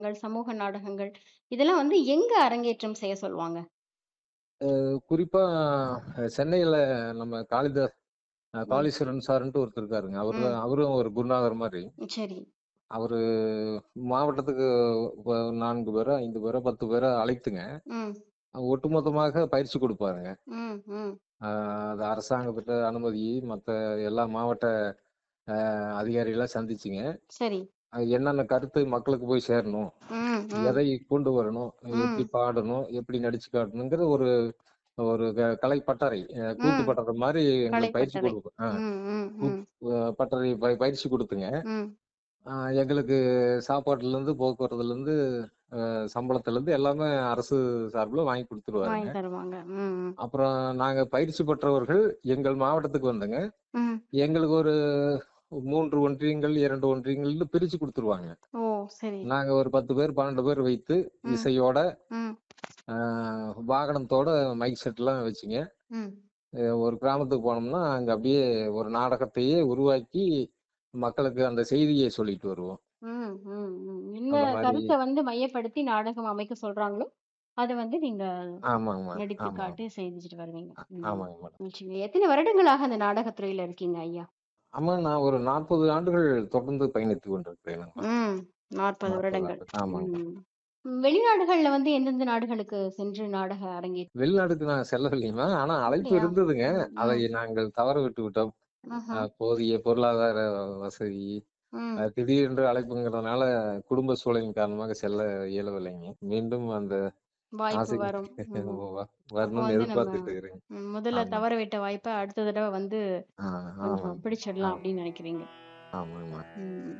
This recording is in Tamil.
நாடகங்கள், சமூக நாடகங்கள் இதெல்லாம் வந்து எங்க அரங்கேற்றம் செய்ய சொல்லுவாங்க? அ குறிப்பா அ சென்னையில நம்ம காளிதாஸ் அ ம். காளீஸ்வரன் சாருன்ட்டு ஒருத்தர் இருக்காருங்க. அவரு ம். அவரும் ஒரு குருநாதர் மாரி. சரி. அவரு மாவட்டத்துக்கு வ 4 பேரோ, 5 பேரோ, 10 பேரோ அழைத்துங்க, ம். ஒட்டுமொத்தமாக பயிற்சி குடுப்பாருங்க. ம், ம். அ அது அரசாங்கத்திட்ட அனுமதி, மத்த எல்லா மாவட்ட அ அதிகாரிகள சந்திச்சுங்க. சரி. அது என்னென்ன கருத்து மக்களுக்கு போய் சேரணும், ம், ம். எதை கொண்டு வரணும், எப்படி ம். பாடணும், எப்படி நடிச்சு காட்டணுங்கிற ஒரு ஒரு க கலை பட்டறை, அ கூத்து ம். பட்டறை மாரி கலை எங்களுக்கு பயிற்சி பட்டறை. குடுக்கும். ஆ ம், ம், கூத் ம். அ பட்டறை ப பயிற்சி குடுத்துங்க. ம். ஆ எங்களுக்கு சாப்பாட்டுலருந்து, போக்குவரத்துலருந்து, அ சம்பளத்துலருந்து எல்லாமே அரசு சார்புல வாங்கி குடுத்துருவாருங்க. வாங்கி தருவாங்க. ம், ம். அப்புறம் நாங்க பயிற்சி பெற்றவர்கள் எங்கள் மாவட்டத்துக்கு வந்துங்க, ம். எங்களுக்கு ஒரு 3 ஒன்றியங்கள், 2 ஒன்றியங்கள்னு பிரிச்சு குடுத்துருவாங்க. ஓ! சரி. நாங்க ஒரு 10 பேர், 12 பேர் வைத்து, ம். இசையோட, ம். ஆ வாகனத்தோட மைக் செட்லாம் வச்சுங்க, ம். அ ஒரு கிராமத்துக்கு போனோம்னா, அங்க அப்படியே ஒரு நாடகத்தையே உருவாக்கி, மக்களுக்கு அந்த செய்திய சொல்லிட்டு வருவோம். ம், ம், ம். என்ன அந்த மாரி கருத்த வந்து மையப்படுத்தி நாடகம் அமைக்க சொல்றாங்களோ, அத வந்து நீங்க ஆமாங்க, நடித்து ஆமா. காட்டி செஞ்சுட்டு வருவீங்க. அ ம். ஆமாங்க மேடம். நிச்சயமா. எத்தனை வருடங்களாக அந்த நாடகத் துறையில இருக்கீங்க ஐயா? ஆமா, நான் ஒரு 40 ஆண்டுகள் தொடர்ந்து பயணித்துக் கொண்டிருக்கிறேனுங்க. ம். 40 40 வருடங்கள். ஆண்டு. ஆமாங்க. ம். ம். வெளிநாடுகள்ல வந்து எந்தெந்த நாடுகளுக்கு சென்று நாடக அரங்கேற் வெளிநாட்டுக்கு நான் செல்லவில்லைம்மா. ஆனா அழைப்பு அப்படியா? இருந்ததுங்க. ம், அதை ம். நாங்கள் தவற விட்டு விட்டோம். அ ம்ஹ்ம். போதிய பொருளாதார வசதி, அ ம். திடீரென்று அழைப்புங்கிறதுனால குடும்ப சூழலின் காரணமாக செல்ல இயலவில்லைங்க. மீண்டும் அந்த வாய்ப்பு ஆசை வரும். ம். வ அப்ப வரணும்னு வந்து நம்ம எதிர்பார்த்துட்டு இருக்கிறேங்க. ம் முதல்ல ஆமா. தவற விட்ட வாய்ப்ப அடுத்த தடவ வந்து ஆ கொஞ்சம் ஆமாங்க. பிடிச்சிடலாம் ஆமா. அப்படின்னு நினைக்கிறீங்க. ஆமாங்கம்மா. ம்.